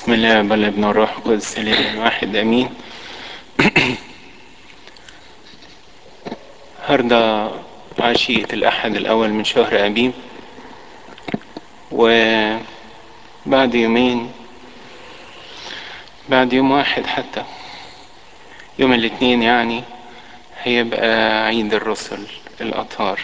بسم الله بل ابن الروح القدس الاله واحد امين النهارده عشية الأحد الأول من شهر أبيب وبعد يومين بعد يوم واحد حتى يوم الاثنين يعني هيبقى عيد الرسل الأطهار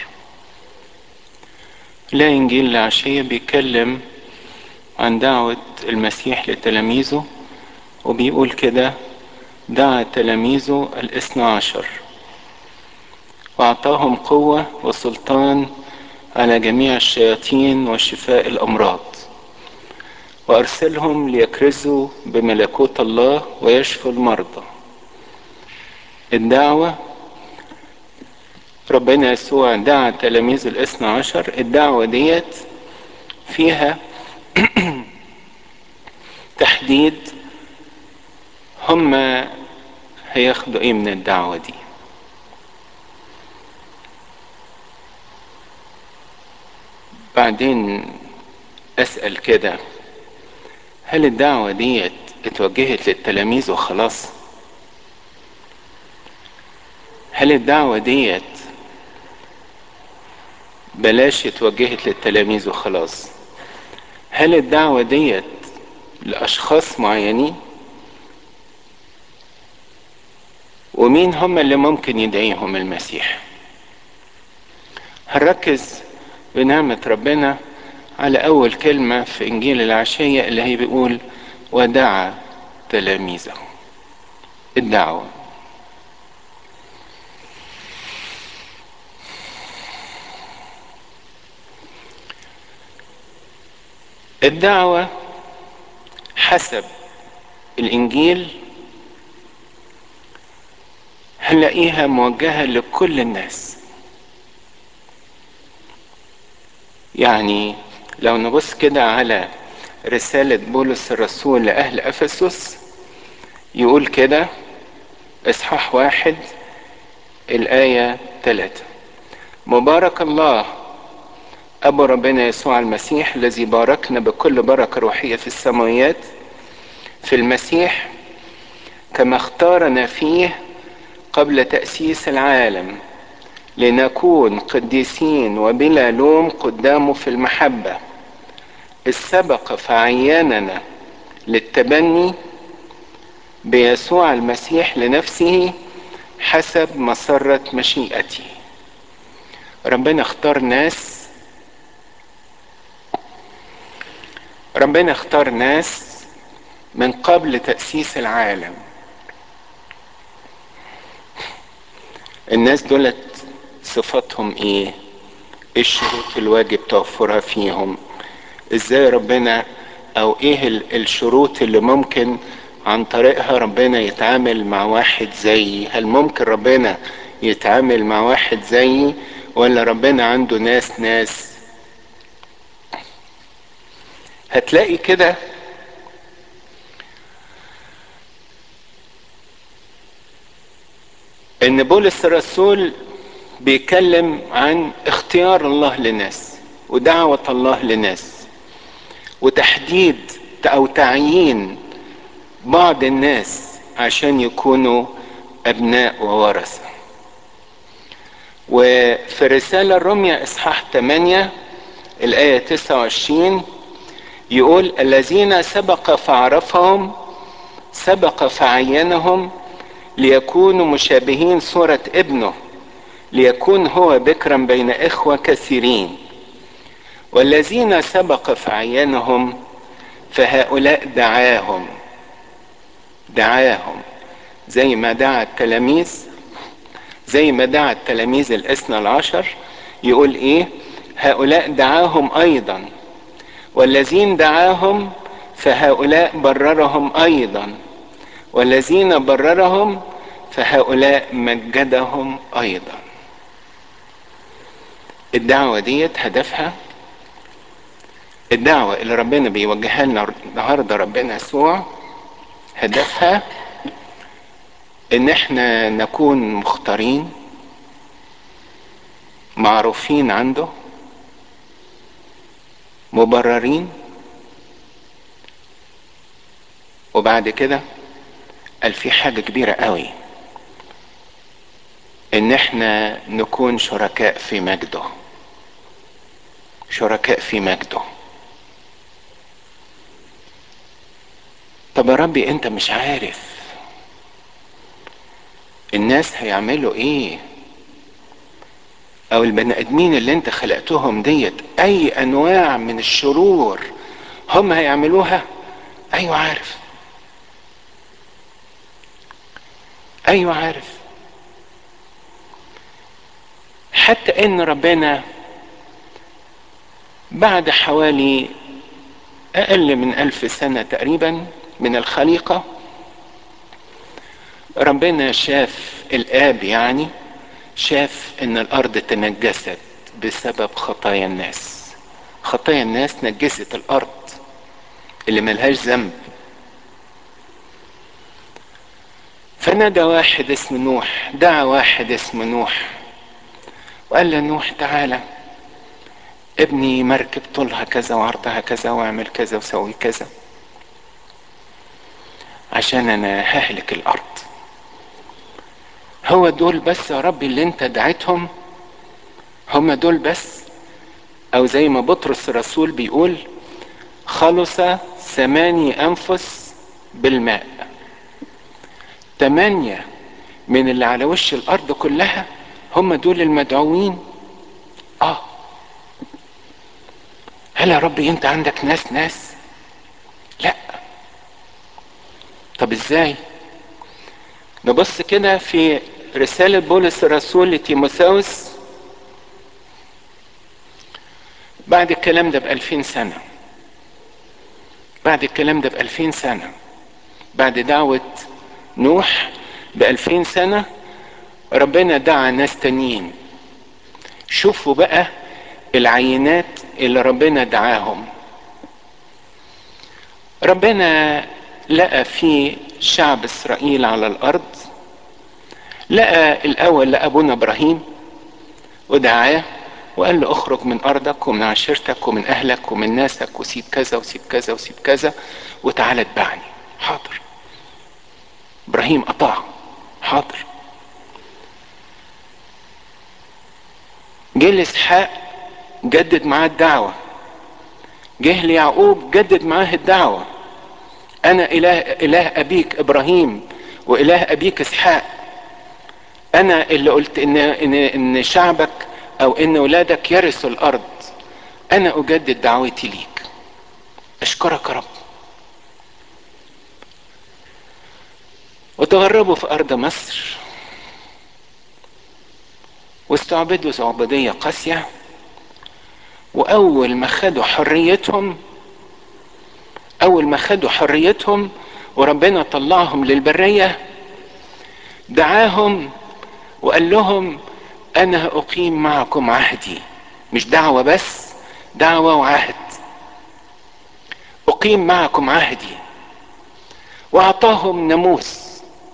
لا إنجيل العشية بيتكلم عن دعوة المسيح لتلاميذه وبيقول كده دعا تلاميذه الاثنى عشر وأعطاهم قوة وسلطان على جميع الشياطين وشفاء الأمراض وأرسلهم ليكرزوا بملكوت الله ويشفوا المرضى الدعوة ربنا يسوع دعا تلاميذ الاثنى عشر الدعوة ديت فيها تحديد هم هياخدوا ايه من الدعوة دي بعدين اسأل كده هل الدعوة ديت اتوجهت للتلاميذ وخلاص هل الدعوة ديت بلاش اتوجهت للتلاميذ وخلاص هل الدعوة ديت لأشخاص معينين ومين هم اللي ممكن يدعيهم المسيح هنركز بنعمة ربنا على أول كلمة في إنجيل العشية اللي هي بيقول ودعا تلاميذه الدعوة الدعوة حسب الإنجيل هنلاقيها موجهة لكل الناس يعني لو نبص كده على رسالة بولس الرسول لأهل أفسس يقول كده إصحاح واحد الآية ثلاثة مبارك الله أبو ربنا يسوع المسيح الذي باركنا بكل بركة روحية في السماويات في المسيح كما اختارنا فيه قبل تأسيس العالم لنكون قديسين وبلا لوم قدامه في المحبة إذ سبق فعيننا للتبني بيسوع المسيح لنفسه حسب مسرة مشيئته ربنا اختار ناس ربنا اختار ناس من قبل تأسيس العالم الناس دولت صفاتهم ايه ايه الشروط الواجب توفرها فيهم ازاي ربنا او ايه الشروط اللي ممكن عن طريقها ربنا يتعامل مع واحد زيي هل ممكن ربنا يتعامل مع واحد زيي ولا ربنا عنده ناس ناس هتلاقي كده ان بولس الرسول بيتكلم عن اختيار الله لناس ودعوة الله لناس وتحديد او تعيين بعض الناس عشان يكونوا ابناء وورثة وفي الرسالة الرمية اصحاح 8 الآية 29 يقول الذين سبق فعرفهم سبق فعينهم ليكونوا مشابهين صورة ابنه ليكون هو بكرا بين إخوة كثيرين والذين سبق فعينهم فهؤلاء دعاهم دعاهم زي ما دعا التلاميذ زي ما دعا التلاميذ الاثنى العشر يقول ايه هؤلاء دعاهم ايضا والذين دعاهم فهؤلاء بررهم ايضا والذين بررهم فهؤلاء مجدهم ايضا الدعوه ديت هدفها الدعوه اللي ربنا بيوجهها لنا النهارده ربنا يسوع هدفها ان احنا نكون مختارين معروفين عنده مبررين وبعد كده قال في حاجة كبيرة قوي ان احنا نكون شركاء في مجده شركاء في مجده طب يا ربي انت مش عارف الناس هيعملوا ايه او البني ادمين اللي انت خلقتهم ديت اي انواع من الشرور هم هيعملوها ايوه عارف ايوه عارف حتى ان ربنا بعد حوالي اقل من الف سنة تقريبا من الخليقة ربنا شاف الاب يعني شاف ان الارض تنجست بسبب خطايا الناس خطايا الناس نجست الارض اللي ملهاش ذنب فنادى واحد اسمه نوح دعا واحد اسمه نوح وقال له نوح تعالى ابني مركب طولها كذا وعرضها كذا واعمل كذا وسوي كذا عشان انا ههلك الارض هو دول بس يا ربي اللي انت دعيتهم هم دول بس او زي ما بطرس الرسول بيقول خلص ثماني انفس بالماء ثمانية من اللي على وش الارض كلها هم دول المدعوين اه هل يا ربي انت عندك ناس ناس لا طب ازاي نبص كده في رسالة بولس الرسول لتيموثاوس بعد الكلام ده بألفين سنة بعد الكلام ده بألفين سنة بعد دعوة نوح بألفين سنة ربنا دعا ناس تانيين شوفوا بقى العينات اللي ربنا دعاهم ربنا لقى في شعب اسرائيل على الارض لقى الاول لابونا ابراهيم ودعاه وقال له اخرج من ارضك ومن عشيرتك ومن اهلك ومن ناسك وسيب كذا وسيب كذا وسيب كذا وتعالى اتبعني حاضر ابراهيم اطاع حاضر جه لاسحاق جدد معاه الدعوه جه ليعقوب جدد معاه الدعوه انا اله اله ابيك ابراهيم واله ابيك اسحاق انا اللي قلت ان ان ان شعبك او ان ولادك يرثوا الارض انا اجدد دعوتي ليك اشكرك يا رب وتغربوا في ارض مصر واستعبدوا عبودية قاسية واول ما خدوا حريتهم اول ما خدوا حريتهم وربنا طلعهم للبرية دعاهم وقال لهم انا اقيم معكم عهدي مش دعوة بس دعوة وعهد اقيم معكم عهدي واعطاهم ناموس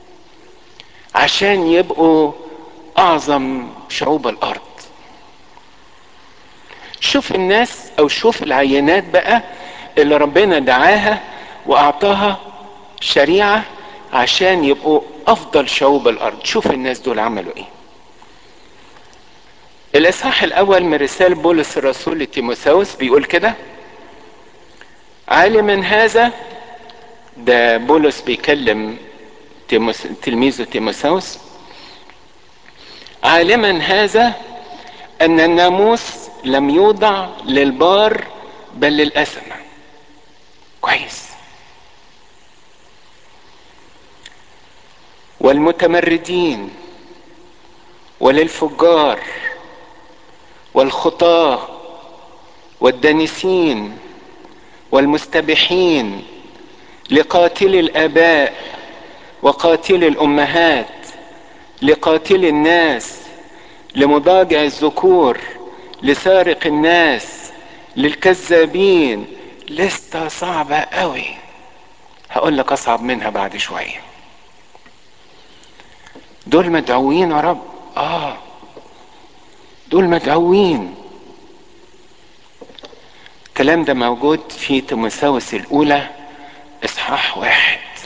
عشان يبقوا اعظم شعوب الارض شوف الناس او شوف العينات بقى اللي ربنا دعاها واعطاها شريعة عشان يبقوا افضل شعوب الارض شوف الناس دول عملوا ايه الاصحاح الاول من رسالة بولس الرسول لتيموثاوس بيقول كده عالما هذا ده بولس بيكلم تيموس تلميذه تيموثاوس عالما هذا ان الناموس لم يوضع للبار بل للأثمة كويس والمتمردين وللفجار والخطاة والدانسين والمستبحين لقاتل الآباء وقاتل الأمهات لقاتل الناس لمضاجع الذكور لسارق الناس للكذابين لستة صعبة قوي هقول لك أصعب منها بعد شوية دول مدعوين يا رب آه دول مدعوين الكلام ده موجود في تيموثاوس الأولى إصحاح واحد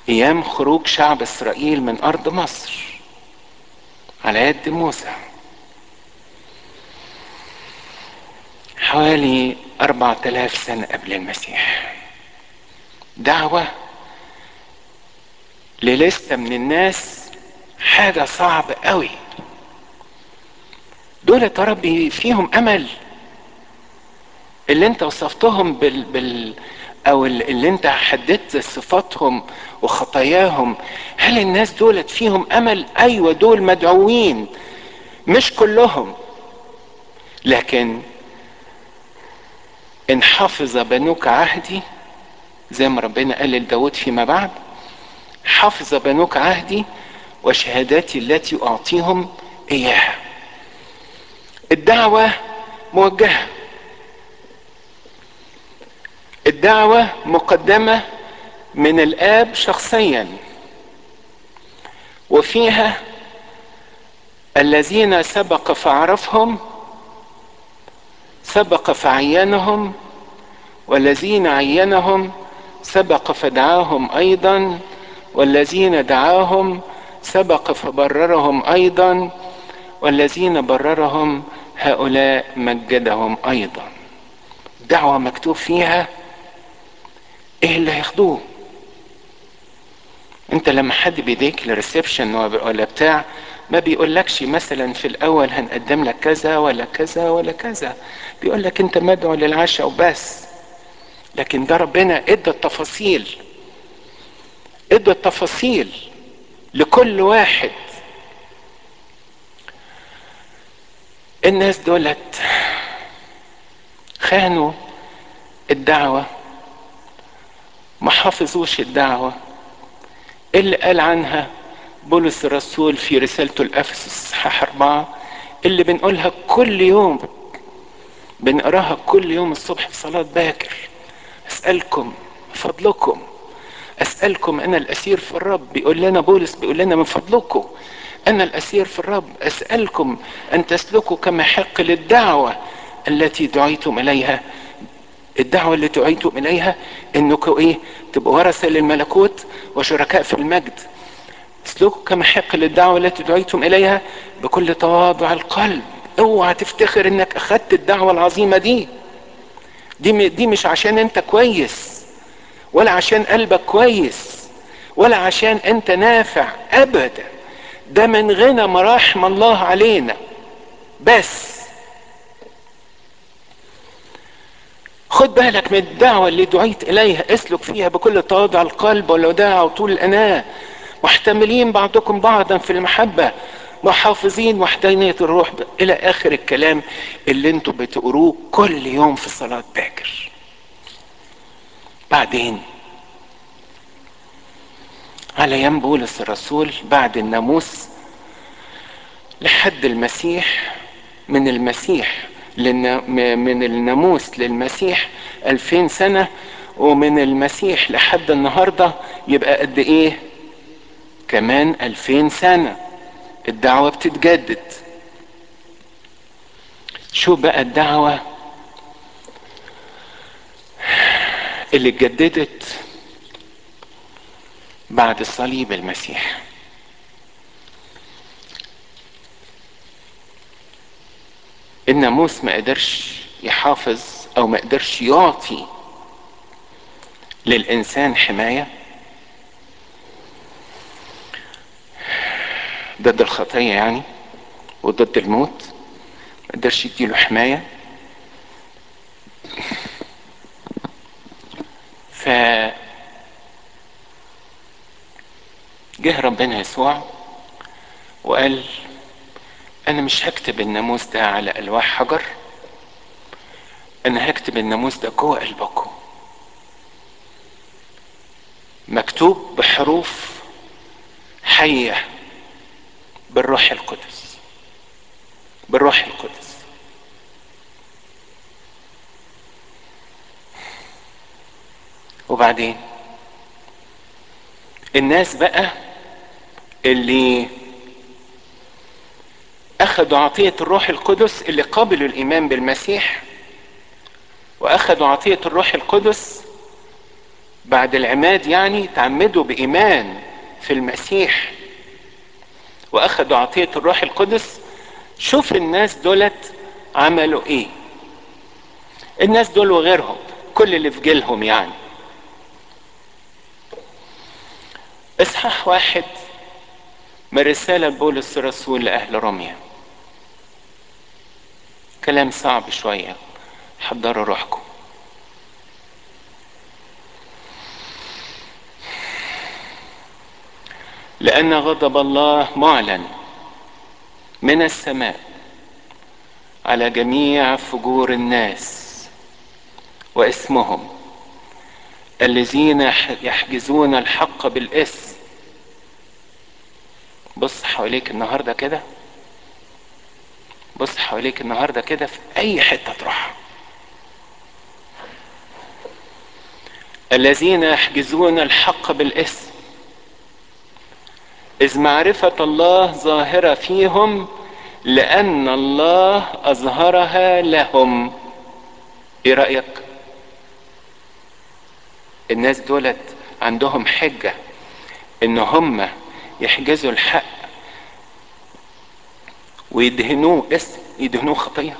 ايام خروج شعب اسرائيل من ارض مصر على يد موسى حوالي أربعة آلاف سنة قبل المسيح دعوة للستة من الناس حاجة صعبة قوي دول يا ربي فيهم أمل اللي انت وصفتهم بال, بال او اللي انت حددت صفاتهم وخطاياهم هل الناس دولت فيهم امل ايوه دول مدعوين مش كلهم لكن ان حفظ بنوك عهدي زي ما ربنا قال لداود فيما بعد حفظ بنوك عهدي وشهاداتي التي اعطيهم اياها الدعوه موجهه الدعوه مقدمه من الاب شخصيا وفيها الذين سبق فعرفهم سبق فعينهم والذين عينهم سبق فدعاهم ايضا والذين دعاهم سبق فبررهم ايضا والذين بررهم هؤلاء مجدهم ايضا دعوة مكتوب فيها ايه اللي هياخدوه انت لما حد بيديك لريسبشن ولا بتاع ما بيقولكش مثلا في الاول هنقدم لك كذا ولا كذا ولا كذا بيقول لك انت مدعو للعشاء وبس لكن ده ربنا ادى التفاصيل ادى التفاصيل لكل واحد الناس دولت خانوا الدعوة ما حافظوش الدعوة اللي قال عنها بولس الرسول في رسالته الأفسس اصحاح أربعة اللي بنقولها كل يوم بنقراها كل يوم الصبح في صلاة باكر أسألكم فضلكم أسألكم أنا الأسير في الرب بيقول لنا بولس بيقول لنا من فضلكم أنا الأسير في الرب أسألكم أن تسلكوا كما حق للدعوة التي دعيتم إليها الدعوة اللي دعيتم إليها إنكم إيه تبقوا ورثة للملكوت وشركاء في المجد اسلكوا كما حق للدعوة التي دعيتم إليها بكل تواضع القلب اوعى تفتخر انك اخدت الدعوة العظيمة دي دي دي مش عشان انت كويس ولا عشان قلبك كويس ولا عشان انت نافع ابدا ده من غنى مراحم الله علينا بس خد بالك من الدعوة اللي دعيت إليها اسلك فيها بكل تواضع القلب والوداع وطول الأناة محتملين بعضكم بعضا في المحبة محافظين وحدانية الروح إلى آخر الكلام اللي انتوا بتقروه كل يوم في صلاة باكر بعدين على ايام بولس الرسول بعد الناموس لحد المسيح من المسيح من الناموس للمسيح ألفين سنة ومن المسيح لحد النهاردة يبقى قد ايه كمان ألفين سنة الدعوة بتتجدد شو بقى الدعوة اللي اتجددت بعد صليب المسيح الناموس ما قدرش يحافظ او ما قدرش يعطي للانسان حمايه ضد الخطيه يعني وضد الموت ما قدرش يديله حمايه ف جه ربنا يسوع وقال انا مش هكتب الناموس ده على الواح حجر انا هكتب الناموس ده جوه قلبكم مكتوب بحروف حيه بالروح القدس بالروح القدس وبعدين الناس بقى اللي اخذوا عطية الروح القدس اللي قبلوا الايمان بالمسيح واخذوا عطية الروح القدس بعد العماد يعني تعمدوا بإيمان في المسيح وأخذوا عطية الروح القدس شوف الناس دولت عملوا إيه الناس دول وغيرهم كل اللي في جيلهم يعني اصحاح واحد من رسالة بولس الرسول لأهل روميا كلام صعب شوية حضروا روحكم لأن غضب الله معلن من السماء على جميع فجور الناس واسمهم الذين يحجزون الحق بالاسم بص حواليك النهارده كده بص حواليك النهارده كده في اي حته تروح الذين يحجزون الحق بالاسم اذ معرفه الله ظاهره فيهم لان الله اظهرها لهم ايه رايك الناس دولت عندهم حجه ان هم يحجزوا الحق ويدهنوه اسم يدهنوه خطيه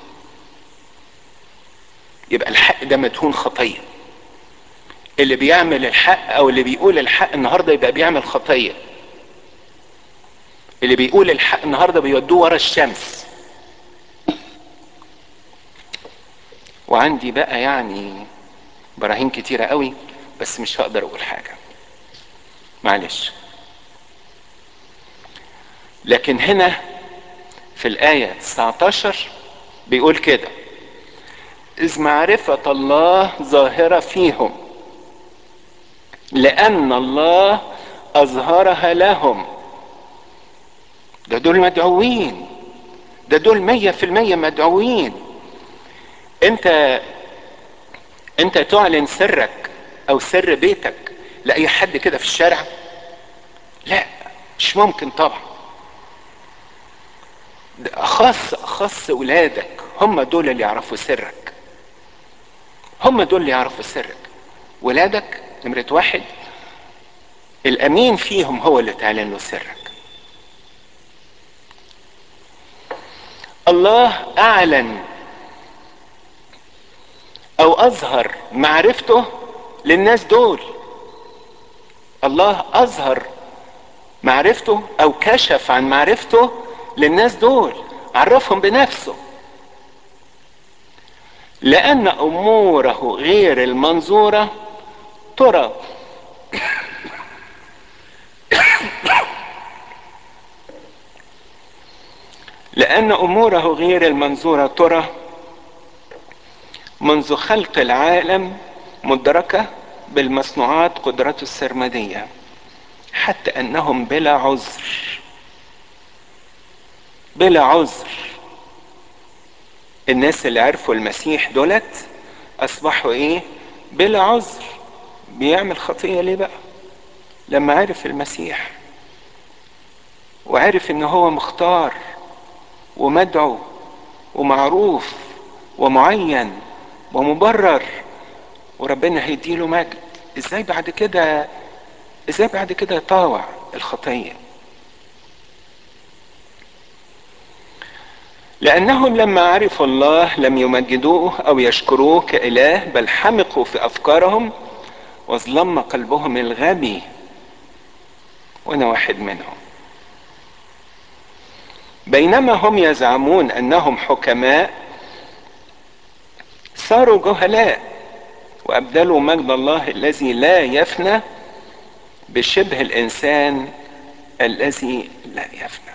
يبقى الحق ده مدهون خطيه اللي بيعمل الحق او اللي بيقول الحق النهارده يبقى بيعمل خطيه اللي بيقول الحق النهارده بيودوه ورا الشمس وعندي بقى يعني براهين كتيرة قوي بس مش هقدر اقول حاجة معلش لكن هنا في الآية 19 بيقول كده إذ معرفة الله ظاهرة فيهم لأن الله أظهرها لهم ده دول مدعوين ده دول مية في المية مدعوين انت انت تعلن سرك او سر بيتك لاي حد كده في الشارع لا مش ممكن طبعا اخص اخص ولادك هم دول اللي يعرفوا سرك هم دول اللي يعرفوا سرك ولادك نمرة واحد الامين فيهم هو اللي تعلن له سرك الله اعلن او اظهر معرفته للناس دول الله اظهر معرفته او كشف عن معرفته للناس دول عرفهم بنفسه لان اموره غير المنظوره ترى لان اموره غير المنظوره ترى منذ خلق العالم مدركه بالمصنوعات قدرته السرمديه حتى انهم بلا عذر بلا عذر الناس اللي عرفوا المسيح دولت اصبحوا ايه بلا عذر بيعمل خطيه ليه بقى لما عرف المسيح وعرف ان هو مختار ومدعو ومعروف ومعين ومبرر وربنا هيديله مجد ازاي بعد كده ازاي بعد كده يطاوع الخطيه لانهم لما عرفوا الله لم يمجدوه او يشكروه كاله بل حمقوا في افكارهم واظلم قلبهم الغبي وانا واحد منهم بينما هم يزعمون انهم حكماء صاروا جهلاء وابدلوا مجد الله الذي لا يفنى بشبه الانسان الذي لا يفنى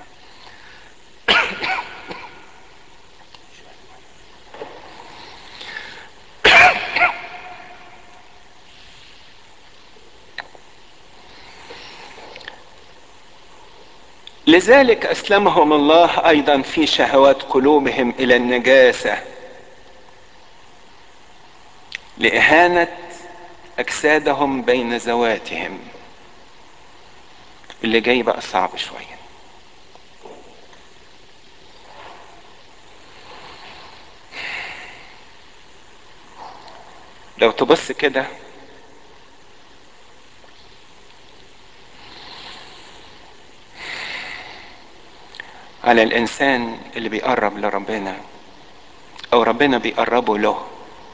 لذلك اسلمهم الله ايضا في شهوات قلوبهم الى النجاسه لاهانه اجسادهم بين ذواتهم اللي جاي بقى صعب شويه لو تبص كده على الانسان اللي بيقرب لربنا او ربنا بيقربه له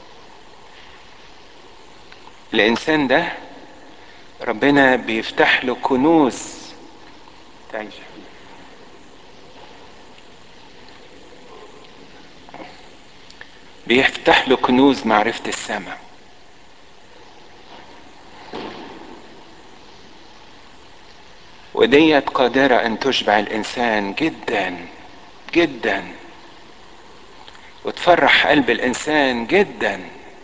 الانسان ده ربنا بيفتح له كنوز تعيش بيفتح له كنوز معرفة السماء وديت قادرة أن تشبع الإنسان جدا جدا وتفرح قلب الإنسان جدا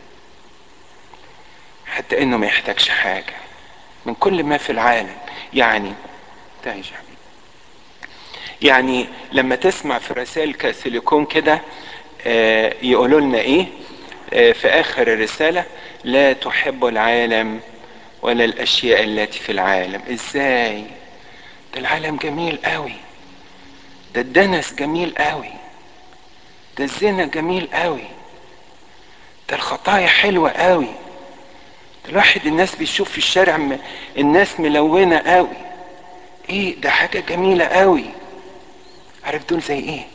حتى إنه ما يحتاجش حاجة من كل ما في العالم يعني تعيش يا حبيبي يعني لما تسمع في رسائل كاثوليكون كده آه يقولوا لنا ايه آه في اخر الرساله لا تحب العالم ولا الاشياء التي في العالم ازاي ده العالم جميل قوي ده الدنس جميل قوي ده الزنا جميل قوي ده الخطايا حلوه قوي ده الواحد الناس بيشوف في الشارع م... الناس ملونه قوي ايه ده حاجه جميله قوي عارف دول زي ايه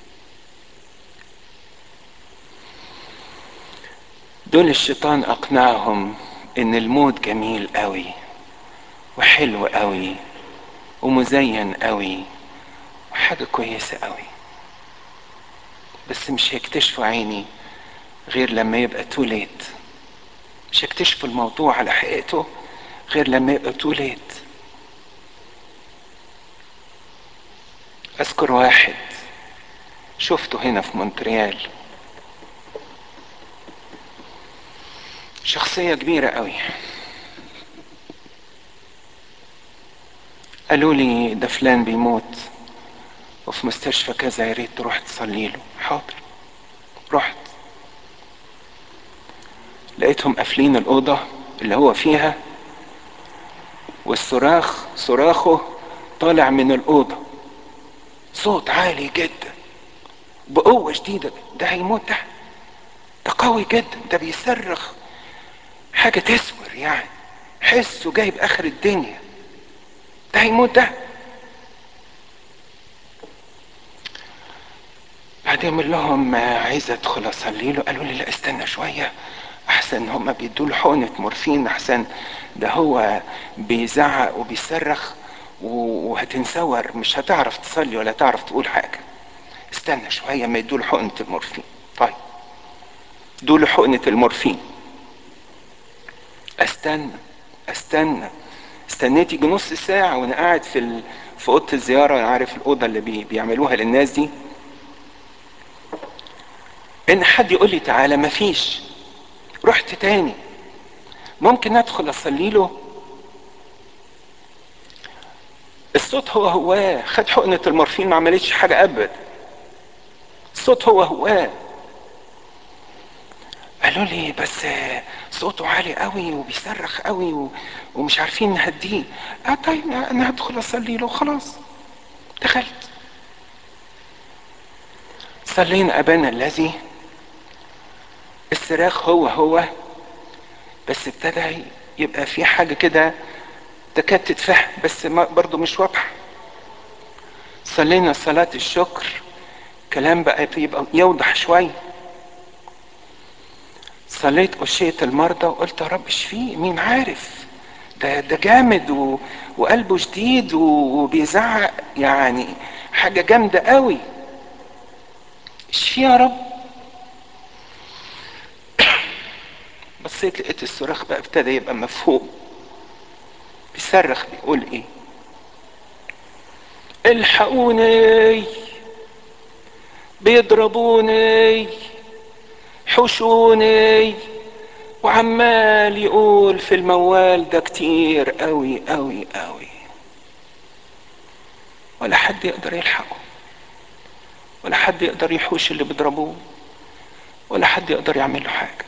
دول الشيطان اقنعهم ان الموت جميل قوي وحلو قوي ومزين قوي وحاجه كويسه قوي بس مش هيكتشفوا عيني غير لما يبقى توليت مش هيكتشفوا الموضوع على حقيقته غير لما يبقى توليت اذكر واحد شفته هنا في مونتريال شخصية كبيرة قوي قالوا لي ده فلان بيموت وفي مستشفى كذا يا ريت تروح تصلي له حاضر رحت لقيتهم قافلين الأوضة اللي هو فيها والصراخ صراخه طالع من الأوضة صوت عالي جدا بقوة شديدة ده هيموت ده ده قوي جدا ده بيصرخ حاجة تسور يعني حسه جايب آخر الدنيا ده هيموت ده بعدين من لهم عايز ادخل اصلي له قالوا لي لا استنى شويه احسن هما بيدوا له حقنه مورفين احسن ده هو بيزعق وبيصرخ وهتنسور مش هتعرف تصلي ولا تعرف تقول حاجه استنى شويه ما يدوا له حقنه المورفين طيب ادوا له حقنه المورفين استنى استنى استنيت يجي نص ساعه وانا قاعد في ال... في اوضه الزياره انا عارف الاوضه اللي بي... بيعملوها للناس دي ان حد يقول لي تعالى مفيش رحت تاني ممكن ادخل اصلي له الصوت هو هو خد حقنة المورفين ما عملتش حاجة ابدا الصوت هو هو قالوا لي بس صوته عالي قوي وبيصرخ قوي و... ومش عارفين نهديه اه طيب انا هدخل اصلي له خلاص دخلت صلينا ابانا الذي الصراخ هو هو بس ابتدى يبقى في حاجه كده تكاد تتفهم بس ما برضه مش واضحه صلينا صلاه الشكر كلام بقى يبقى يوضح شويه صليت قشية المرضى وقلت يا رب اشفيه مين عارف ده ده جامد و... وقلبه شديد و... وبيزعق يعني حاجة جامدة قوي اشفيه يا رب بصيت لقيت الصراخ بقى ابتدى يبقى مفهوم بيصرخ بيقول ايه الحقوني بيضربوني حشوني وعمال يقول في الموال ده كتير قوي قوي قوي ولا حد يقدر يلحقه ولا حد يقدر يحوش اللي بيضربوه ولا حد يقدر يعمل له حاجه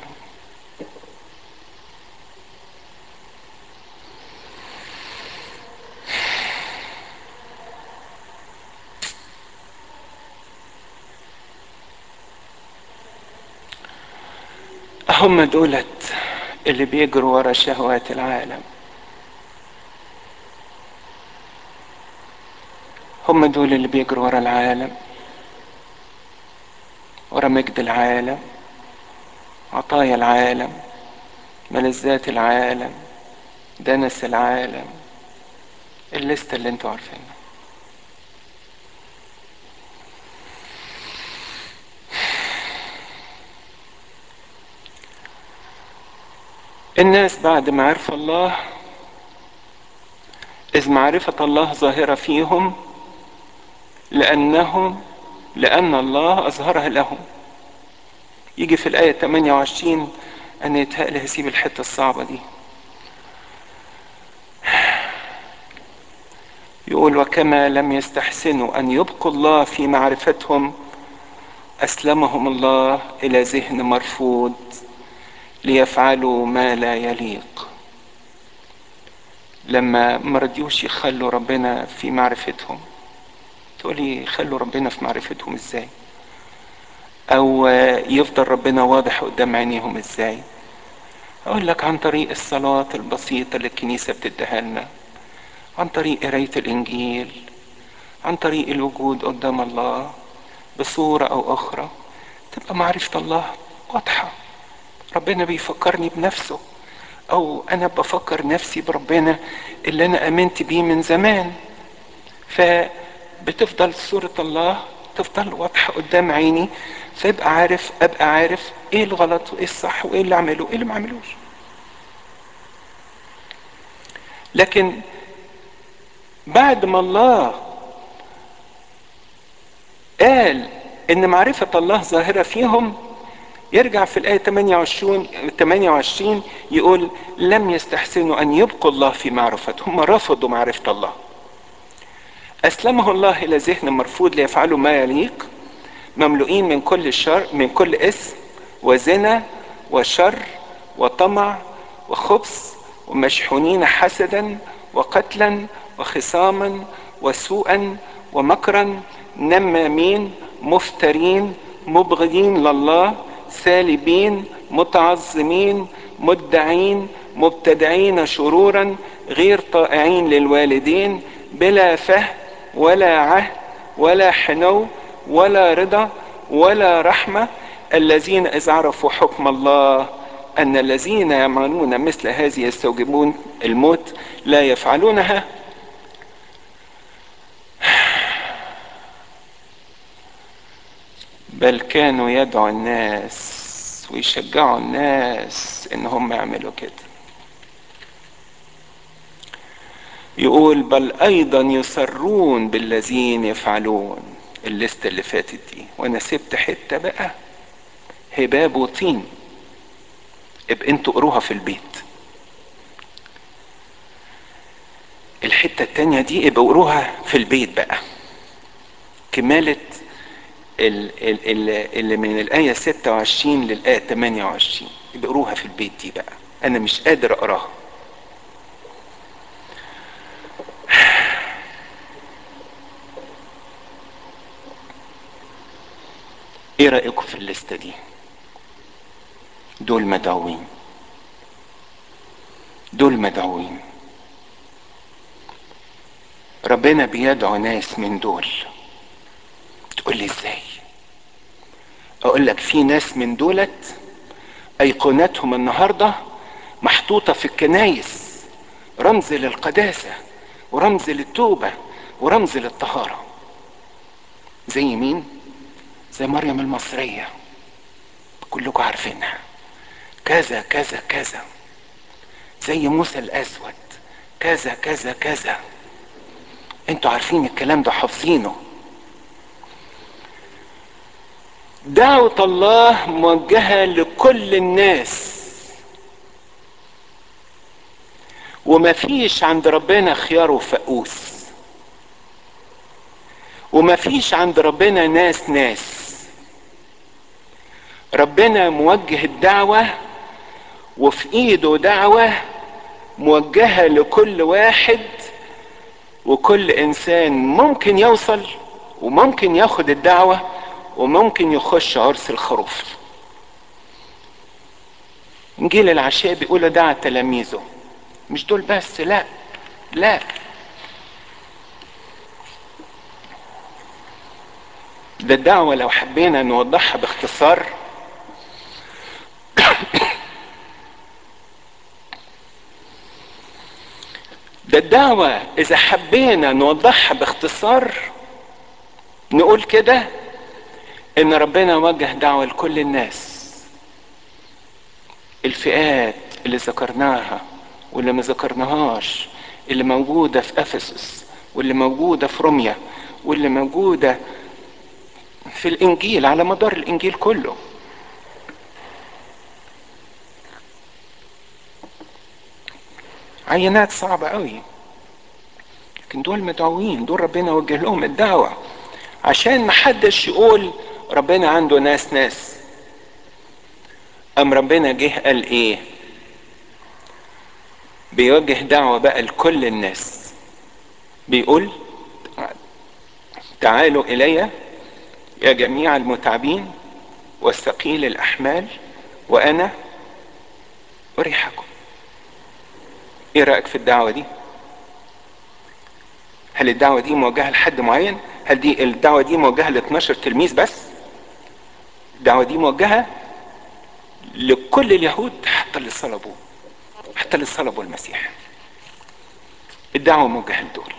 هم دولت اللي بيجروا ورا شهوات العالم هم دول اللي بيجروا ورا العالم ورا مجد العالم عطايا العالم ملذات العالم دنس العالم الليستة اللي انتوا عارفينها الناس بعد ما عرفوا الله إذ معرفة الله ظاهرة فيهم لأنهم لأن الله أظهرها لهم يجي في الآية 28 أنا يتهيألي هسيب الحتة الصعبة دي يقول وكما لم يستحسنوا أن يبقوا الله في معرفتهم أسلمهم الله إلى ذهن مرفوض ليفعلوا ما لا يليق لما ما رضيوش يخلوا ربنا في معرفتهم تقولي خلوا ربنا في معرفتهم ازاي او يفضل ربنا واضح قدام عينيهم ازاي اقول لك عن طريق الصلاة البسيطة اللي الكنيسة بتديها لنا عن طريق قراية الانجيل عن طريق الوجود قدام الله بصورة او اخرى تبقى معرفة الله واضحة ربنا بيفكرني بنفسه او انا بفكر نفسي بربنا اللي انا امنت بيه من زمان فبتفضل صورة الله تفضل واضحة قدام عيني فيبقى عارف ابقى عارف ايه الغلط وايه الصح وايه اللي اعمله وايه اللي ما اعملوش لكن بعد ما الله قال ان معرفة الله ظاهرة فيهم يرجع في الآية 28 28 يقول لم يستحسنوا أن يبقوا الله في معرفتهم هم رفضوا معرفة الله أسلمه الله إلى ذهن مرفوض ليفعلوا ما يليق مملوئين من كل شر من كل اسم وزنا وشر وطمع وخبث ومشحونين حسدا وقتلا وخصاما وسوءا ومكرا نمامين مفترين مبغضين لله سالبين متعظمين مدعين مبتدعين شرورا غير طائعين للوالدين بلا فهم ولا عهد ولا حنو ولا رضا ولا رحمة الذين إذ عرفوا حكم الله أن الذين يعملون مثل هذه يستوجبون الموت لا يفعلونها بل كانوا يدعوا الناس ويشجعوا الناس ان هم يعملوا كده يقول بل ايضا يسرون بالذين يفعلون الليست اللي فاتت دي وانا سبت حته بقى هباب وطين ابقى انتوا قروها في البيت الحته التانيه دي ابقى قروها في البيت بقى كماله اللي من الآية 26 للآية 28 اقروها في البيت دي بقى أنا مش قادر أقراها إيه رأيكم في الليستة دي؟ دول مدعوين دول مدعوين ربنا بيدعو ناس من دول تقول لي ازاي اقول لك في ناس من دولت ايقونتهم النهارده محطوطه في الكنايس رمز للقداسه ورمز للتوبه ورمز للطهاره زي مين زي مريم المصريه كلكم عارفينها كذا كذا كذا زي موسى الاسود كذا كذا كذا انتوا عارفين الكلام ده حافظينه دعوة الله موجهة لكل الناس وما فيش عند ربنا خيار وفقوس وما فيش عند ربنا ناس ناس ربنا موجه الدعوة وفي ايده دعوة موجهة لكل واحد وكل انسان ممكن يوصل وممكن ياخد الدعوة وممكن يخش عرس الخروف انجيل العشاء بيقول دعا تلاميذه مش دول بس لا لا ده الدعوة لو حبينا نوضحها باختصار ده الدعوة إذا حبينا نوضحها باختصار نقول كده إن ربنا وجه دعوة لكل الناس الفئات اللي ذكرناها واللي ما ذكرناهاش اللي موجودة في أفسس واللي موجودة في روميا واللي موجودة في الإنجيل على مدار الإنجيل كله عينات صعبة قوي لكن دول مدعوين دول ربنا وجه لهم الدعوة عشان محدش يقول ربنا عنده ناس ناس أم ربنا جه قال إيه بيوجه دعوة بقى لكل الناس بيقول تعالوا إلي يا جميع المتعبين والثقيل الأحمال وأنا أريحكم إيه رأيك في الدعوة دي؟ هل الدعوة دي موجهة لحد معين؟ هل دي الدعوة دي موجهة ل 12 تلميذ بس؟ الدعوة دي موجهة لكل اليهود حتى اللي صلبوه حتى اللي صلبوا المسيح الدعوة موجهة لدول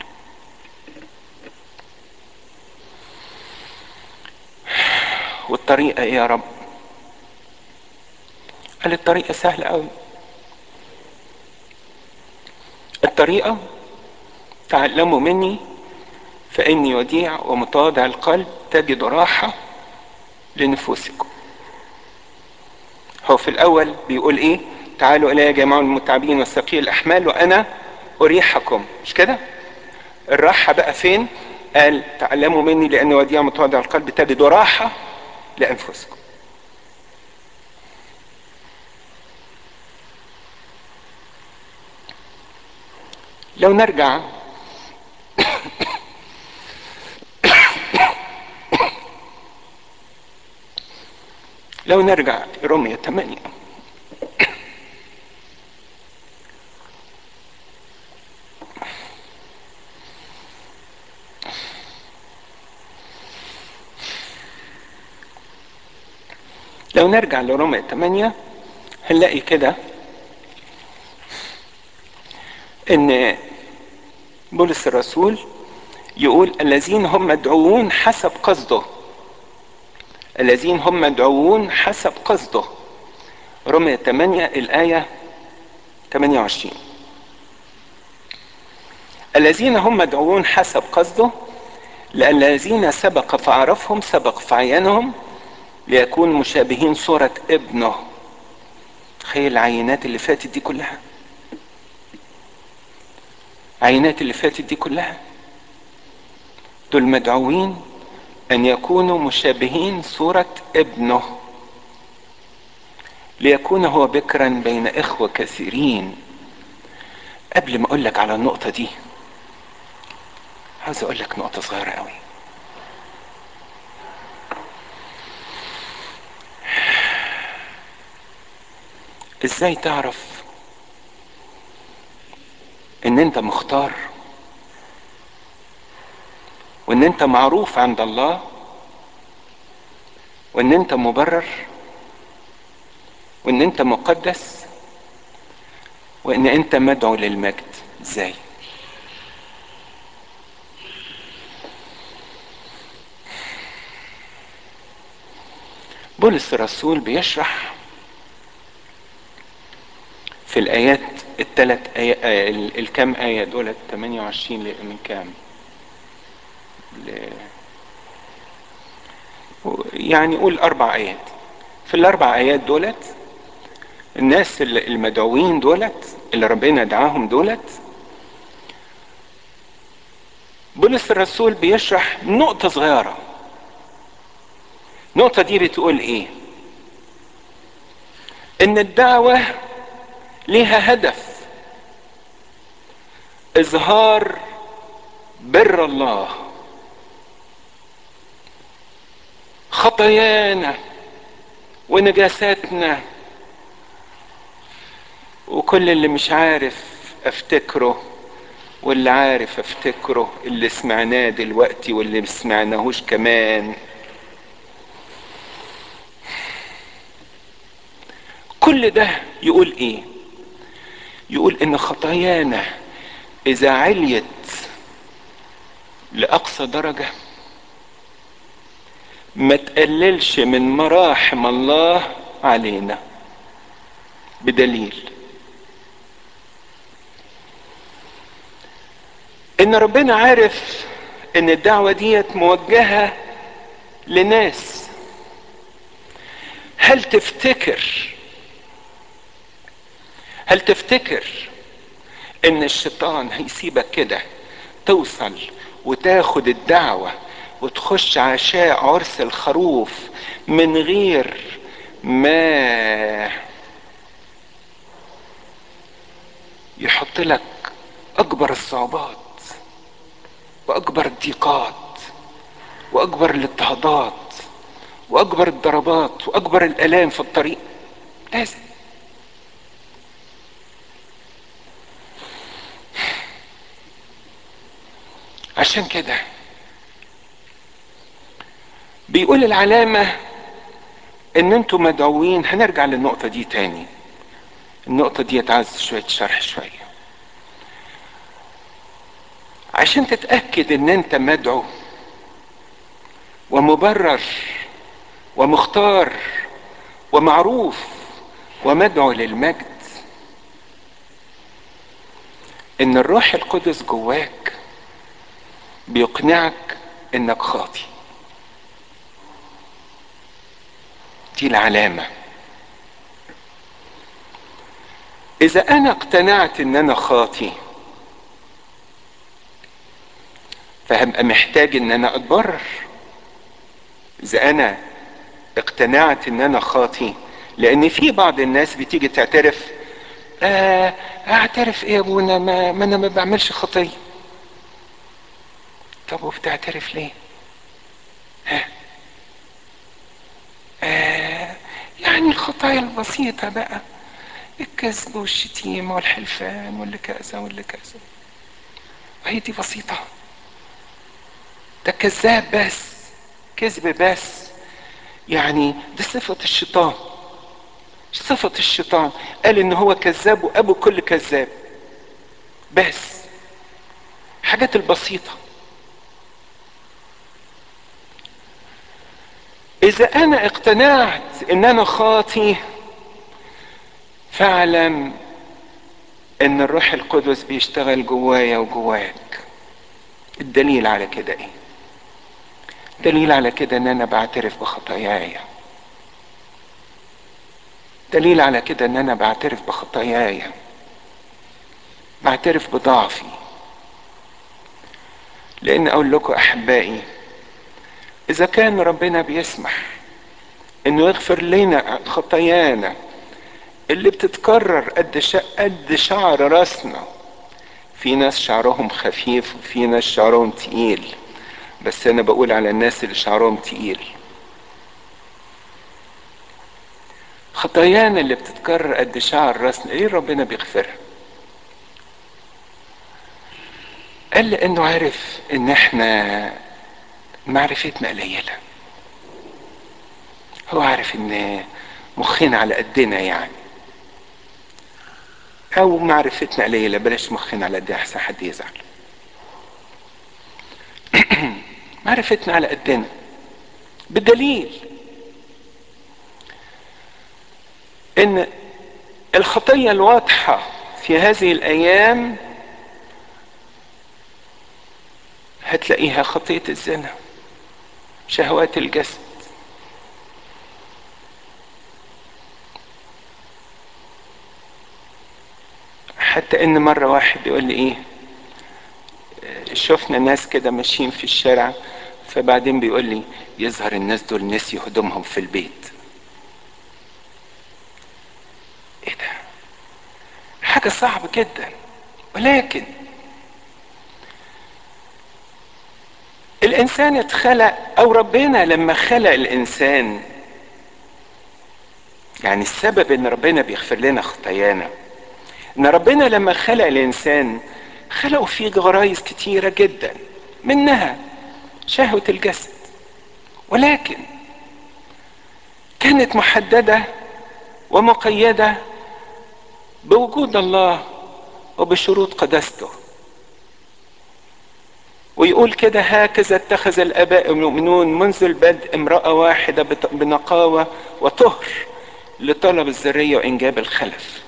والطريقة ايه يا رب قال الطريقة سهلة قوي الطريقة تعلموا مني فإني وديع ومتواضع القلب تجد راحة لنفوسكم هو في الأول بيقول إيه تعالوا إلي يا جماعة المتعبين والثقيل الأحمال وأنا أريحكم مش كده الراحة بقى فين قال تعلموا مني لأني وديع متواضع القلب تجدوا راحة لأنفسكم لو نرجع لو نرجع رمية 8 لو نرجع لرمية 8 هنلاقي كده ان بولس الرسول يقول الذين هم مدعوون حسب قصده الذين هم مدعوون حسب قصده رمية 8 الآية 28 الذين هم مدعوون حسب قصده لأن الذين سبق فعرفهم سبق فعينهم ليكونوا مشابهين صورة ابنه تخيل العينات اللي فاتت دي كلها عينات اللي فاتت دي كلها دول مدعوين ان يكونوا مشابهين صورة ابنه ليكون هو بكرا بين اخوة كثيرين قبل ما اقول لك على النقطة دي عايز اقول لك نقطة صغيرة قوي ازاي تعرف ان انت مختار وان انت معروف عند الله وان انت مبرر وان انت مقدس وان انت مدعو للمجد ازاي بولس الرسول بيشرح في الايات الثلاث آية الكام آية دولت 28 من كام ل... يعني قول أربع آيات في الأربع آيات دولت الناس المدعوين دولت اللي ربنا دعاهم دولت بولس الرسول بيشرح نقطة صغيرة النقطة دي بتقول ايه ان الدعوة ليها هدف اظهار بر الله خطايانا ونجاساتنا وكل اللي مش عارف افتكره واللي عارف افتكره اللي سمعناه دلوقتي واللي ما سمعناهوش كمان كل ده يقول ايه يقول ان خطايانا اذا عليت لاقصى درجه ما تقللش من مراحم الله علينا بدليل ان ربنا عارف ان الدعوه ديت موجهه لناس هل تفتكر هل تفتكر ان الشيطان هيسيبك كده توصل وتاخد الدعوه وتخش عشاء عرس الخروف من غير ما يحط لك اكبر الصعوبات واكبر الضيقات واكبر الاضطهادات واكبر الضربات واكبر الالام في الطريق لازم عشان كده بيقول العلامة ان انتوا مدعوين هنرجع للنقطة دي تاني النقطة دي عايز شوية شرح شوية عشان تتأكد ان انت مدعو ومبرر ومختار ومعروف ومدعو للمجد ان الروح القدس جواك بيقنعك انك خاطي دي العلامة اذا انا اقتنعت ان انا خاطي فهبقى محتاج ان انا اتبرر اذا انا اقتنعت ان انا خاطي لان في بعض الناس بتيجي تعترف آه اعترف ايه يا ابونا ما, ما انا ما بعملش خطيه طب وبتعترف ليه ها آه يعني الخطايا البسيطة بقى الكذب والشتيمة والحلفان واللي كذا واللي كذا وهي دي بسيطة ده كذاب بس كذب بس يعني دي صفة الشيطان صفة الشيطان قال ان هو كذاب وابو كل كذاب بس حاجات البسيطة اذا انا اقتنعت ان انا خاطي فاعلم ان الروح القدس بيشتغل جوايا وجواك الدليل على كده ايه دليل على كده ان انا بعترف بخطاياي دليل على كده ان انا بعترف بخطاياي بعترف بضعفي لان اقول لكم احبائي اذا كان ربنا بيسمح انه يغفر لنا خطايانا اللي بتتكرر قد قد شعر راسنا في ناس شعرهم خفيف وفي ناس شعرهم تقيل بس انا بقول على الناس اللي شعرهم تقيل خطايانا اللي بتتكرر قد شعر راسنا ليه ربنا بيغفرها قال لانه عارف ان احنا معرفتنا قليلة هو عارف ان مخنا على قدنا يعني او معرفتنا قليلة بلاش مخنا على قدنا احسن حد يزعل معرفتنا على قدنا بالدليل ان الخطية الواضحة في هذه الايام هتلاقيها خطية الزنا شهوات الجسد حتى ان مرة واحد يقول لي ايه شفنا ناس كده ماشيين في الشارع فبعدين بيقول لي يظهر الناس دول نسيوا هدومهم في البيت ايه ده حاجة صعبة جدا ولكن الانسان اتخلق او ربنا لما خلق الانسان يعني السبب ان ربنا بيغفر لنا خطايانا ان ربنا لما خلق الانسان خلقه فيه غرايز كتيره جدا منها شهوه الجسد ولكن كانت محدده ومقيدة بوجود الله وبشروط قداسته ويقول كده هكذا اتخذ الاباء المؤمنون منذ البدء امرأة واحدة بنقاوة وطهر لطلب الذرية وانجاب الخلف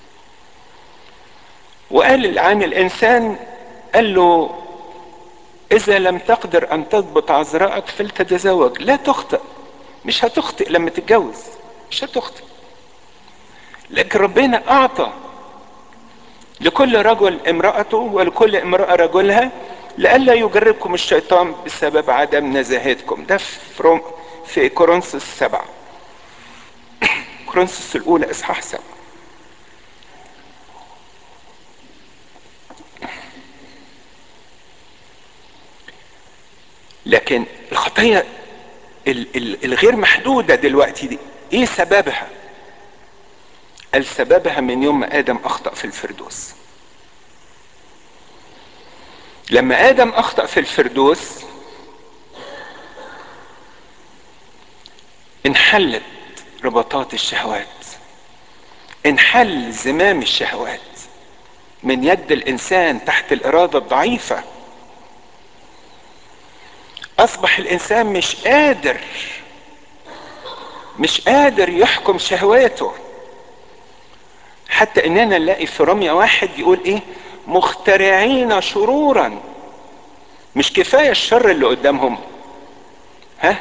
وقال عن الانسان قال له اذا لم تقدر ان تضبط عذراءك فلتتزوج لا تخطئ مش هتخطئ لما تتجوز مش هتخطئ لكن ربنا اعطى لكل رجل امرأته ولكل امرأة رجلها لئلا يجربكم الشيطان بسبب عدم نزاهتكم ده في روم في كورنثوس سبعة كورنثوس الأولى إصحاح سبعة لكن الخطية الغير محدودة دلوقتي دي ايه سببها؟ قال سببها من يوم ما آدم أخطأ في الفردوس لما ادم اخطا في الفردوس انحلت ربطات الشهوات انحل زمام الشهوات من يد الانسان تحت الاراده الضعيفه اصبح الانسان مش قادر مش قادر يحكم شهواته حتى اننا نلاقي في رمية واحد يقول ايه مخترعين شرورا مش كفايه الشر اللي قدامهم ها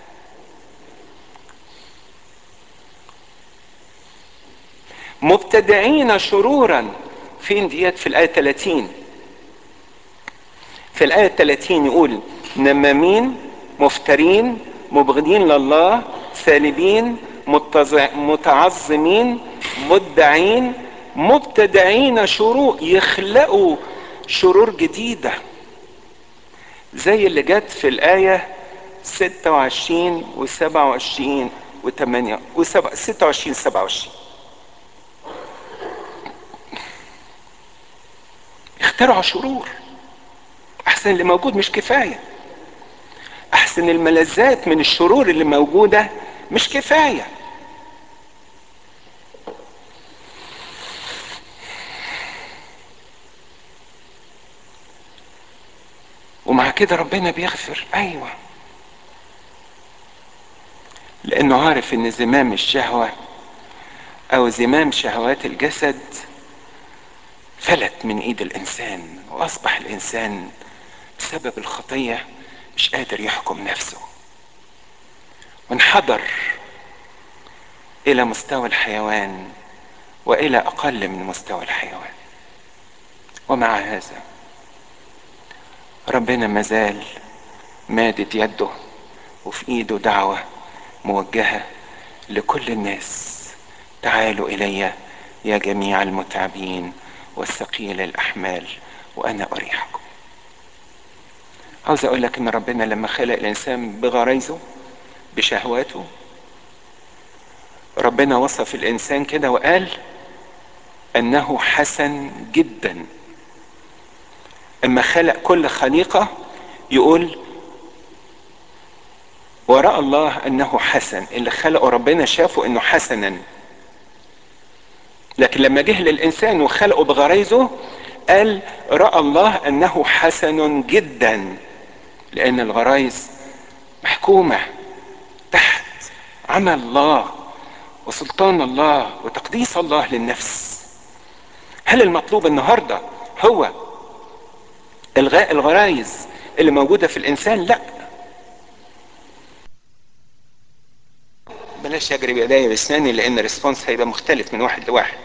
مبتدعين شرورا فين ديت في الآية 30 في الآية 30 يقول نمامين مفترين مبغضين لله سالبين متعظمين مدعين مبتدعين شرور يخلقوا شرور جديدة زي اللي جت في الآية 26 و 27 و 8 و 26 27 اخترعوا شرور احسن اللي موجود مش كفايه احسن الملذات من الشرور اللي موجوده مش كفايه ومع كده ربنا بيغفر ايوه لانه عارف ان زمام الشهوه او زمام شهوات الجسد فلت من ايد الانسان واصبح الانسان بسبب الخطيه مش قادر يحكم نفسه وانحدر الى مستوى الحيوان والى اقل من مستوى الحيوان ومع هذا ربنا مازال مادد يده وفي ايده دعوه موجهه لكل الناس تعالوا الي يا جميع المتعبين والثقيل الاحمال وانا اريحكم عاوز اقول لك ان ربنا لما خلق الانسان بغرايزه بشهواته ربنا وصف الانسان كده وقال انه حسن جدا اما خلق كل خليقه يقول وراء الله انه حسن اللي خلقه ربنا شافه انه حسنا لكن لما جه للانسان وخلقه بغرايزه قال راى الله انه حسن جدا لان الغرايز محكومه تحت عمل الله وسلطان الله وتقديس الله للنفس هل المطلوب النهارده هو الغاء الغرايز اللي موجوده في الانسان لا بلاش اجري بايديا باسناني لان الريسبونس هيبقى مختلف من واحد لواحد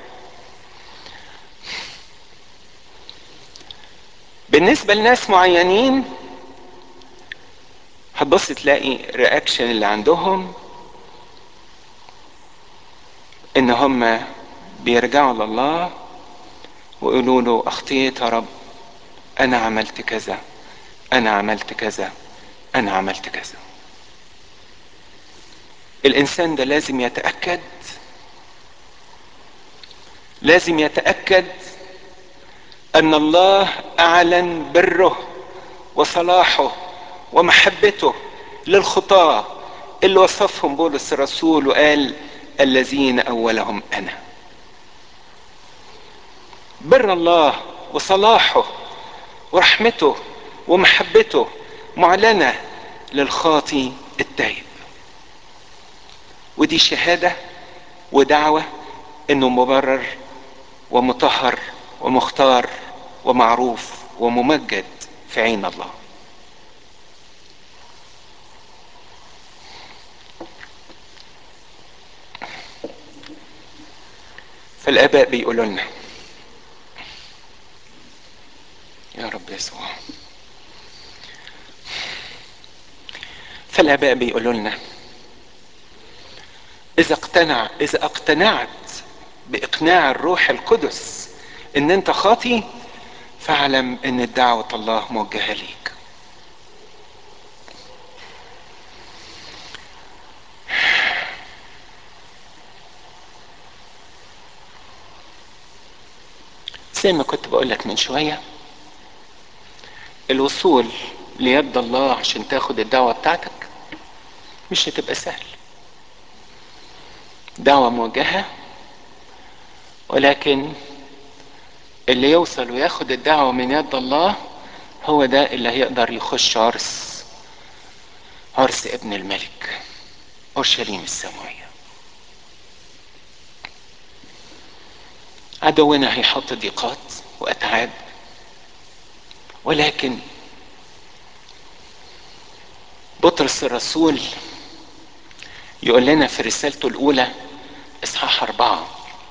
بالنسبة لناس معينين هتبص تلاقي رياكشن اللي عندهم ان هم بيرجعوا لله ويقولوا له اخطيت يا رب انا عملت كذا انا عملت كذا انا عملت كذا الانسان ده لازم يتاكد لازم يتاكد ان الله اعلن بره وصلاحه ومحبته للخطاه اللي وصفهم بولس الرسول وقال الذين اولهم انا بر الله وصلاحه ورحمته ومحبته معلنه للخاطي التائب ودي شهاده ودعوه انه مبرر ومطهر ومختار ومعروف وممجد في عين الله فالاباء بيقولوا لنا يا رب يسوع فالاباء بيقولوا لنا اذا اقتنع اذا اقتنعت باقناع الروح القدس ان انت خاطي فاعلم ان دعوة الله موجهة ليك زي ما كنت بقول لك من شوية الوصول ليد الله عشان تاخد الدعوة بتاعتك مش هتبقى سهل دعوة موجهة ولكن اللي يوصل وياخد الدعوة من يد الله هو ده اللي هيقدر يخش عرس عرس ابن الملك اورشليم السماوية عدونا هيحط ضيقات واتعاب ولكن بطرس الرسول يقول لنا في رسالته الاولى اصحاح اربعه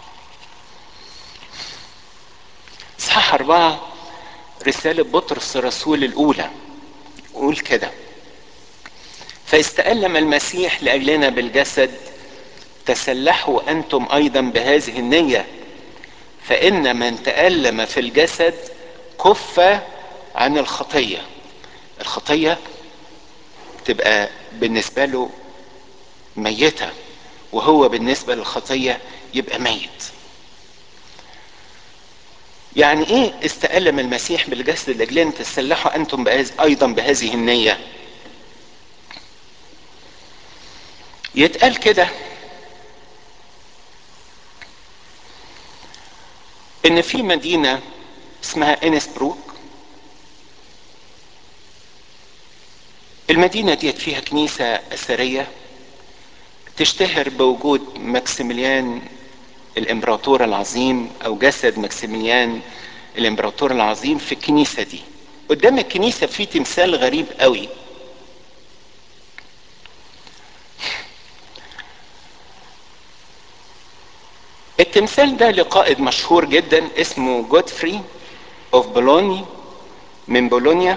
اصحاح اربعه رساله بطرس الرسول الاولى يقول كده فاستألم المسيح لاجلنا بالجسد تسلحوا انتم ايضا بهذه النيه فان من تألم في الجسد كف عن الخطيه الخطيه تبقى بالنسبه له ميته وهو بالنسبه للخطيه يبقى ميت يعني ايه استألم المسيح بالجسد لاجلنا تسلحوا انتم بهذ ايضا بهذه النيه يتقال كده ان في مدينه اسمها انسبروك المدينه ديت فيها كنيسه اثريه تشتهر بوجود ماكسيميليان الامبراطور العظيم او جسد ماكسيميليان الامبراطور العظيم في الكنيسه دي قدام الكنيسه في تمثال غريب قوي التمثال ده لقائد مشهور جدا اسمه جودفري اوف بولوني من بولونيا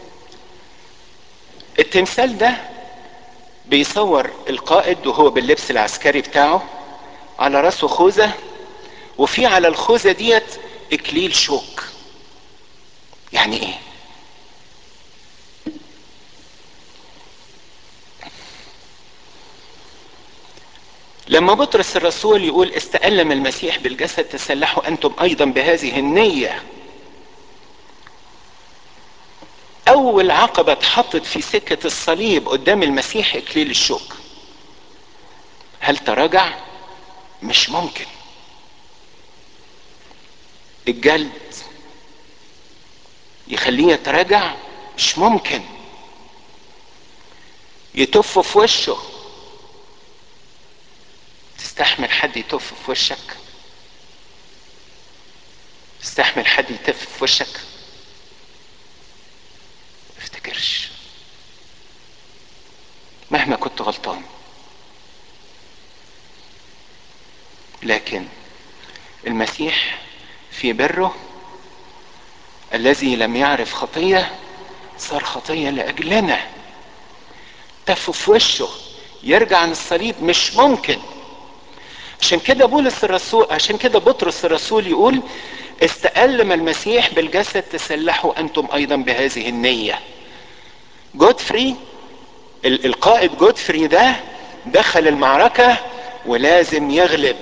التمثال ده بيصور القائد وهو باللبس العسكري بتاعه على راسه خوذة وفي على الخوذة ديت اكليل شوك يعني ايه لما بطرس الرسول يقول استألم المسيح بالجسد تسلحوا انتم ايضا بهذه النية اول عقبة اتحطت في سكة الصليب قدام المسيح اكليل الشوك هل تراجع مش ممكن الجلد يخليه يتراجع مش ممكن يتف في وشه تستحمل حد يتف في وشك تستحمل حد يتف في وشك افتكرش مهما كنت غلطان لكن المسيح في بره الذي لم يعرف خطيه صار خطيه لاجلنا تف في وشه يرجع عن الصليب مش ممكن عشان كده بولس الرسول عشان كده بطرس الرسول يقول استألم المسيح بالجسد تسلحوا انتم ايضا بهذه النية جودفري القائد جودفري ده دخل المعركة ولازم يغلب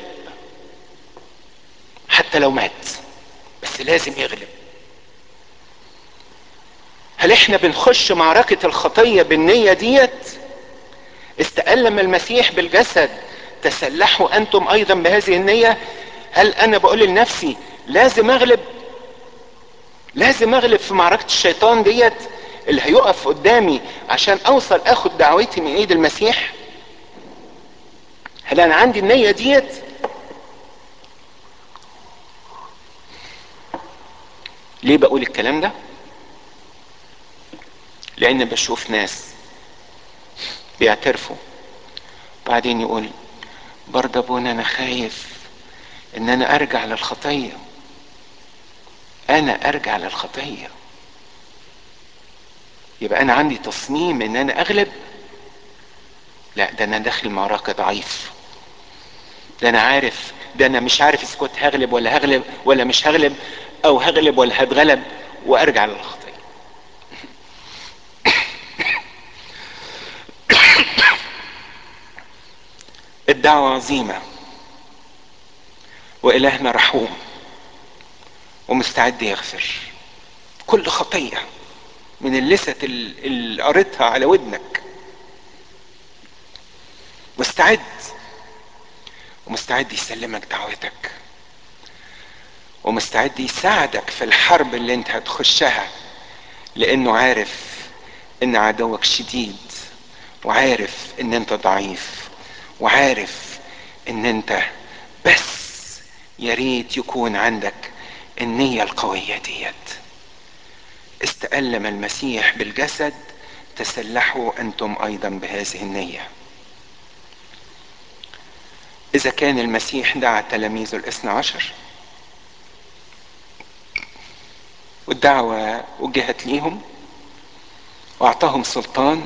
حتى لو مات بس لازم يغلب هل احنا بنخش معركة الخطية بالنية ديت استألم المسيح بالجسد تسلحوا انتم ايضا بهذه النية هل انا بقول لنفسي لازم اغلب لازم اغلب في معركة الشيطان ديت اللي هيقف قدامي عشان اوصل اخد دعوتي من ايد المسيح هل انا عندي النية ديت ليه بقول الكلام ده لان بشوف ناس بيعترفوا بعدين يقول برضه ابونا انا خايف ان انا ارجع للخطيه انا ارجع للخطيه يبقى انا عندي تصميم ان انا اغلب لا ده انا داخل معركه ضعيف ده انا عارف ده انا مش عارف اذا كنت هغلب ولا هغلب ولا مش هغلب او هغلب ولا هتغلب وارجع للخطيه الدعوة عظيمة وإلهنا رحوم ومستعد يغفر كل خطية من اللسة اللي قريتها على ودنك مستعد ومستعد يسلمك دعوتك ومستعد يساعدك في الحرب اللي انت هتخشها لانه عارف ان عدوك شديد وعارف ان انت ضعيف وعارف ان انت بس يا ريت يكون عندك النية القوية ديت استألم المسيح بالجسد تسلحوا انتم ايضا بهذه النية اذا كان المسيح دعا تلاميذه الاثنى عشر والدعوة وجهت ليهم واعطاهم سلطان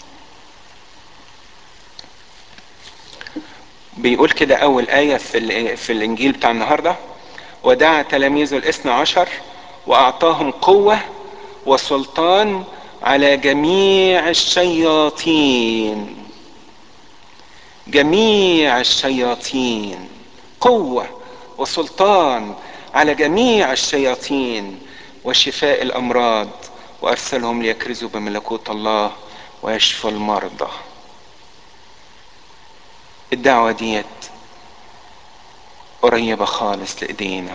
بيقول كده اول آية في, في الانجيل بتاع النهاردة ودعا تلاميذه الاثنى عشر واعطاهم قوة وسلطان على جميع الشياطين جميع الشياطين قوة وسلطان على جميع الشياطين وشفاء الامراض وارسلهم ليكرزوا بملكوت الله ويشفوا المرضى الدعوة ديت قريبة خالص لإيدينا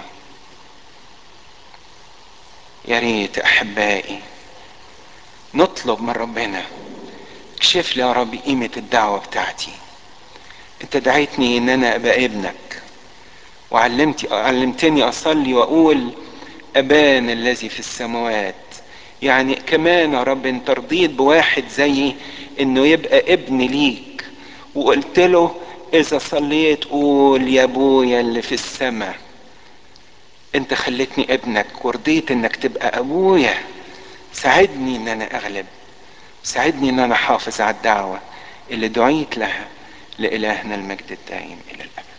يا ريت أحبائي نطلب من ربنا اكشف لي يا رب قيمة الدعوة بتاعتي انت دعيتني ان انا ابقى ابنك وعلمت علمتني اصلي واقول ابانا الذي في السماوات يعني كمان يا رب انت رضيت بواحد زيي انه يبقى ابن ليك وقلت له اذا صليت قول يا ابويا اللي في السماء انت خليتني ابنك ورضيت انك تبقى ابويا ساعدني ان انا اغلب ساعدني ان انا احافظ على الدعوة اللي دعيت لها لإلهنا المجد الدائم الى الابد